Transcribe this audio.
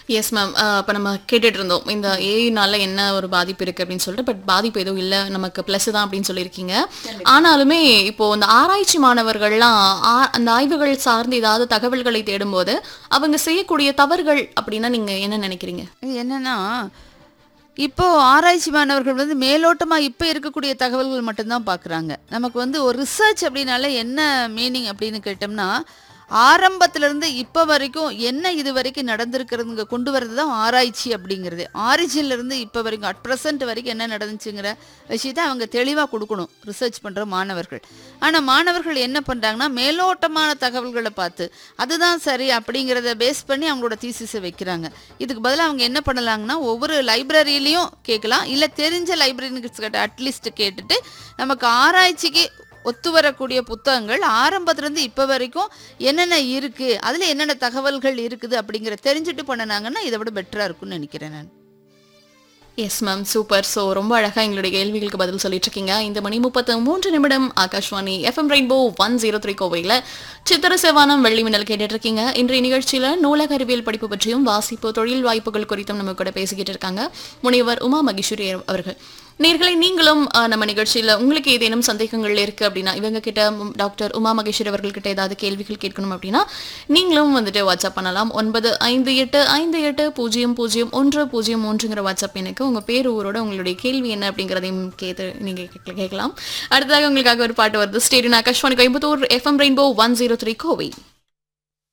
yes ma'am இப்போ நம்ம கேட்டுட்டு இருந்தோம் இந்த ஏஐனால என்ன ஒரு பாதிப்பு இருக்கு அப்படின்னு சொல்லிட்டு பட் பாதிப்பு எதுவும் இல்லை நமக்கு ப்ளஸ் தான் அப்படின்னு சொல்லியிருக்கீங்க ஆனாலுமே இப்போ இந்த ஆராய்ச்சி மாணவர்கள்லாம் ஆ- அந்த ஆய்வுகள் சார்ந்து ஏதாவது தகவல்களை தேடும்போது அவங்க செய்யக்கூடிய தவறுகள் அப்படின்னா நீங்க என்ன நினைக்கிறீங்க இது என்னன்னா இப்போ ஆராய்ச்சி மாணவர்கள் வந்து மேலோட்டமா இப்போ இருக்கக்கூடிய தகவல்கள் மட்டும்தான் பார்க்குறாங்க நமக்கு வந்து ஒரு ரிசர்ச் அப்படின்னால என்ன மீனிங் அப்படின்னு கேட்டோம்னா ஆரம்பத்துல இருந்து இப்போ வரைக்கும் என்ன இது வரைக்கும் நடந்திருக்கிறதுங்க கொண்டு வரது தான் ஆராய்ச்சி அப்படிங்கிறது ஆரிஜின்ல இருந்து இப்போ வரைக்கும் அட் ப்ரெசன்ட் வரைக்கும் என்ன நடந்துச்சுங்கிற விஷயத்தை அவங்க தெளிவாக கொடுக்கணும் ரிசர்ச் பண்ணுற மாணவர்கள் ஆனால் மாணவர்கள் என்ன பண்ணுறாங்கன்னா மேலோட்டமான தகவல்களை பார்த்து அதுதான் சரி அப்படிங்கிறத பேஸ் பண்ணி அவங்களோட தீசிஸை வைக்கிறாங்க இதுக்கு பதிலாக அவங்க என்ன பண்ணலாங்கன்னா ஒவ்வொரு லைப்ரரியிலையும் கேட்கலாம் இல்லை தெரிஞ்ச லைப்ரரிக்கிட்ட அட்லீஸ்ட் கேட்டுட்டு நமக்கு ஆராய்ச்சிக்கு ஒத்து வரக்கூடிய புத்தகங்கள் ஆரம்பத்துலேருந்து இப்போ வரைக்கும் என்னென்ன இருக்குது அதில் என்னென்ன தகவல்கள் இருக்குது அப்படிங்கிற தெரிஞ்சுட்டு பண்ணினாங்கன்னா இதை விட பெட்டராக இருக்கும்னு நினைக்கிறேன் நான் எஸ் மேம் சூப்பர் ஸோ ரொம்ப அழகா எங்களுடைய கேள்விகளுக்கு பதில் சொல்லிட்டு இருக்கீங்க இந்த மணி முப்பத்து மூன்று நிமிடம் Akashvani FM rainbow one zero three கோவையில் சித்திர செவானம் வெள்ளி மின்னல் கேட்டுட்டு இருக்கீங்க இன்றைய நிகழ்ச்சியில நூலக அறிவியல் படிப்பு பற்றியும் வாசிப்பு தொழில் வாய்ப்புகள் குறித்தும் நம்ம கூட பேசிக்கிட்டு இருக்காங்க முனைவர் உமா மகேஸ்வரி அவர்கள் நேர்களை நீங்களும் அஹ், நம்ம நிகழ்ச்சியில உங்களுக்கு ஏதேனும் சந்தேகங்கள் இருக்கு அப்படின்னா இவங்க கிட்ட ம், டாக்டர் உமா மகேஸ்வரி அவர்கள்கிட்ட ஏதாவது கேள்விகள் கேட்கணும் அப்படின்னா நீங்களும் வந்துட்டு வாட்ஸ்அப் பண்ணலாம் ஒன்பது ஐந்து எட்டு ஐந்து எட்டு பூஜ்ஜியம் பூஜ்ஜியம் ஒன்று பூஜ்ஜியம் மூன்றுங்கிற வாட்ஸ்அப் எனக்கு உங்க பேர் ஊரோட உங்களுடைய கேள்வி என்ன அப்படிங்கிறதையும் கேட்டு நீங்க கேட்கல- கேட்கலாம் அடுத்ததாக உங்களுக்காக ஒரு பாட்டு வருது ஸ்டேடியன் Akashvani Coimbatore FM rainbow one zero three Kovai